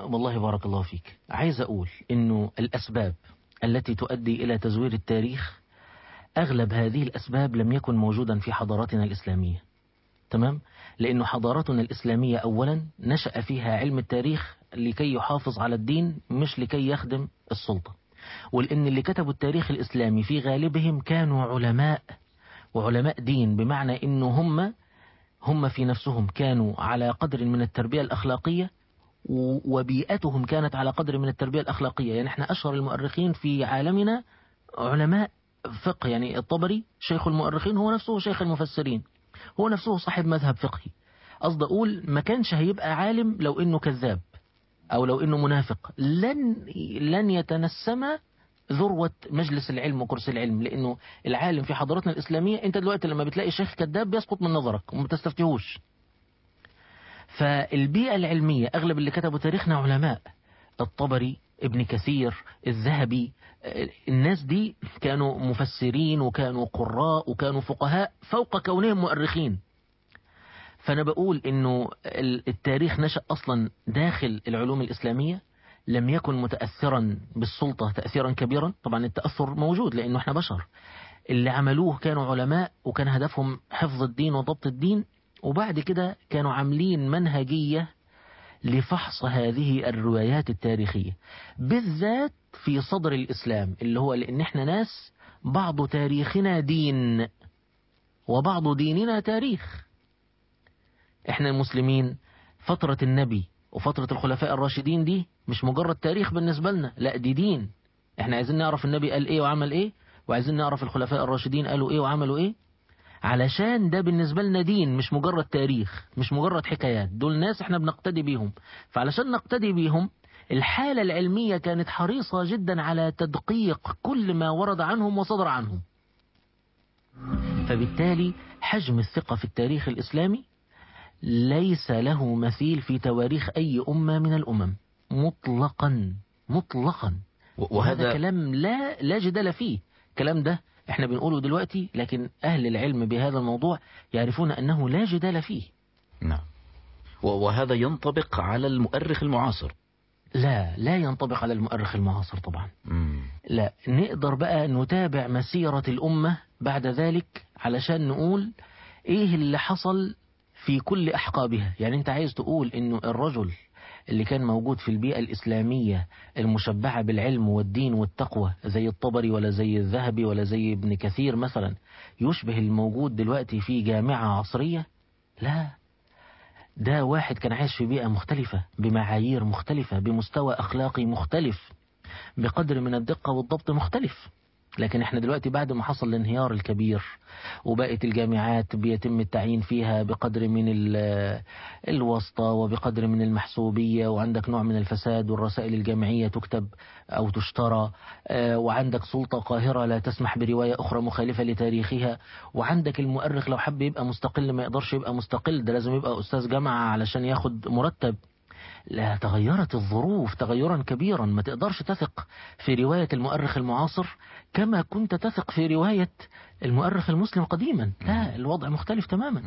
والله بارك الله فيك عايز أقول أنه الأسباب التي تؤدي إلى تزوير التاريخ أغلب هذه الأسباب لم يكن موجودا في حضاراتنا الإسلامية تمام لأن حضارتنا الإسلامية أولا نشأ فيها علم التاريخ لكي يحافظ على الدين مش لكي يخدم السلطة ولأن اللي كتبوا التاريخ الإسلامي في غالبهم كانوا علماء وعلماء دين بمعنى أنه هم هم في نفسهم كانوا على قدر من التربية الأخلاقية وبيئتهم كانت على قدر من التربية الأخلاقية يعني احنا أشهر المؤرخين في عالمنا علماء فقه يعني الطبري شيخ المؤرخين هو نفسه شيخ المفسرين هو نفسه صاحب مذهب فقهي قصد أقول ما كانش هيبقى عالم لو إنه كذاب أو لو إنه منافق لن لن يتنسم ذروة مجلس العلم وكرسي العلم لأنه العالم في حضارتنا الإسلامية أنت دلوقتي لما بتلاقي شيخ كذاب بيسقط من نظرك وما تستفتيهوش فالبيئة العلمية أغلب اللي كتبوا تاريخنا علماء الطبري ابن كثير الذهبي الناس دي كانوا مفسرين وكانوا قراء وكانوا فقهاء فوق كونهم مؤرخين فأنا بقول إنه التاريخ نشأ أصلا داخل العلوم الإسلامية لم يكن متأثرا بالسلطة تأثيرا كبيرا طبعا التأثر موجود لأنه احنا بشر اللي عملوه كانوا علماء وكان هدفهم حفظ الدين وضبط الدين وبعد كده كانوا عاملين منهجية لفحص هذه الروايات التاريخية بالذات في صدر الإسلام اللي هو لأن احنا ناس بعض تاريخنا دين وبعض ديننا تاريخ احنا المسلمين فترة النبي وفترة الخلفاء الراشدين دي مش مجرد تاريخ بالنسبة لنا لا دي دين احنا عايزين نعرف النبي قال ايه وعمل ايه وعايزين نعرف الخلفاء الراشدين قالوا ايه وعملوا ايه علشان ده بالنسبة لنا دين مش مجرد تاريخ مش مجرد حكايات دول ناس احنا بنقتدي بيهم فعلشان نقتدي بيهم الحالة العلمية كانت حريصة جدا على تدقيق كل ما ورد عنهم وصدر عنهم فبالتالي حجم الثقة في التاريخ الإسلامي ليس له مثيل في تواريخ أي أمة من الأمم مطلقا مطلقا وهذا كلام لا لا جدال فيه الكلام ده احنا بنقوله دلوقتي لكن أهل العلم بهذا الموضوع يعرفون أنه لا جدال فيه نعم وهذا ينطبق على المؤرخ المعاصر لا لا ينطبق على المؤرخ المعاصر طبعا مم. لا نقدر بقى نتابع مسيرة الأمة بعد ذلك علشان نقول ايه اللي حصل في كل أحقابها يعني انت عايز تقول انه الرجل اللي كان موجود في البيئة الإسلامية المشبعة بالعلم والدين والتقوى زي الطبري ولا زي الذهبي ولا زي ابن كثير مثلا يشبه الموجود دلوقتي في جامعة عصرية لا ده واحد كان عايش في بيئة مختلفة بمعايير مختلفة بمستوى أخلاقي مختلف بقدر من الدقة والضبط مختلف لكن احنا دلوقتي بعد ما حصل الانهيار الكبير وبقت الجامعات بيتم التعيين فيها بقدر من الواسطة وبقدر من المحسوبية وعندك نوع من الفساد والرسائل الجامعية تكتب أو تشترى وعندك سلطة قاهرة لا تسمح برواية أخرى مخالفة لتاريخها وعندك المؤرخ لو حب يبقى مستقل ما يقدرش يبقى مستقل ده لازم يبقى أستاذ جامعة علشان ياخد مرتب لا تغيرت الظروف تغيرا كبيرا ما تقدرش تثق في رواية المؤرخ المعاصر كما كنت تثق في رواية المؤرخ المسلم قديما لا الوضع مختلف تماما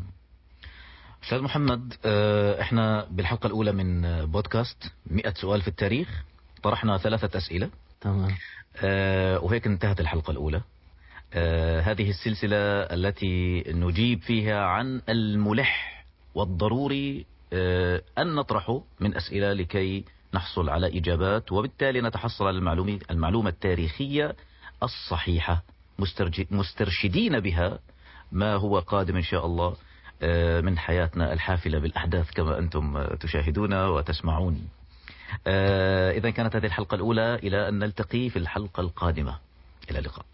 أستاذ محمد احنا بالحلقة الأولى من بودكاست 100 سؤال في التاريخ طرحنا ثلاثة أسئلة تمام وهيك انتهت الحلقة الأولى هذه السلسلة التي نجيب فيها عن الملح والضروري أن نطرحه من أسئلة لكي نحصل على إجابات وبالتالي نتحصل على المعلومة, المعلومة التاريخية الصحيحة مسترشدين بها ما هو قادم إن شاء الله من حياتنا الحافلة بالأحداث كما أنتم تشاهدون وتسمعون إذا كانت هذه الحلقة الأولى إلى أن نلتقي في الحلقة القادمة إلى اللقاء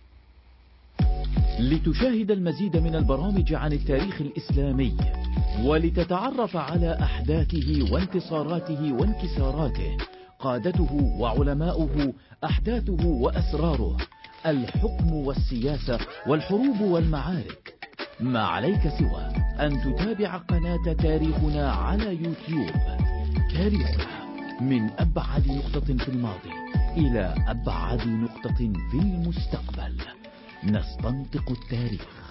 لتشاهد المزيد من البرامج عن التاريخ الإسلامي ولتتعرف على أحداثه وانتصاراته وانكساراته قادته وعلماؤه أحداثه وأسراره الحكم والسياسة والحروب والمعارك ما عليك سوى أن تتابع قناة تاريخنا على يوتيوب تاريخنا من أبعد نقطة في الماضي إلى أبعد نقطة في المستقبل نستنطق التاريخ